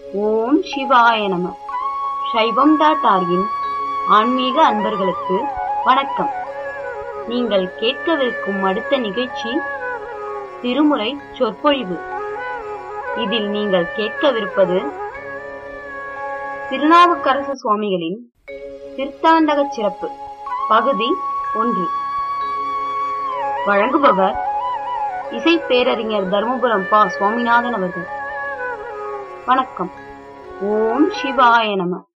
ஓம் சிவாய நம சைவம் டாட் ஆர்கின் ஆன்மீக அன்பர்களுக்கு வணக்கம் நீங்கள் கேட்கவிருக்கும் அடுத்த நிகழ்ச்சி திருமுறை சொற்பொழிவு இதில் நீங்கள் கேட்கவிருப்பது திருநாவுக்கரசு சுவாமிகளின் திருத்தாண்டக சிறப்பு பகுதி ஒன்று வழங்குபவர் இசை பேரறிஞர் தர்மபுரம் பா சுவாமிநாதன் அவர்கள் வணக்கம் ஓம் சிவாய நம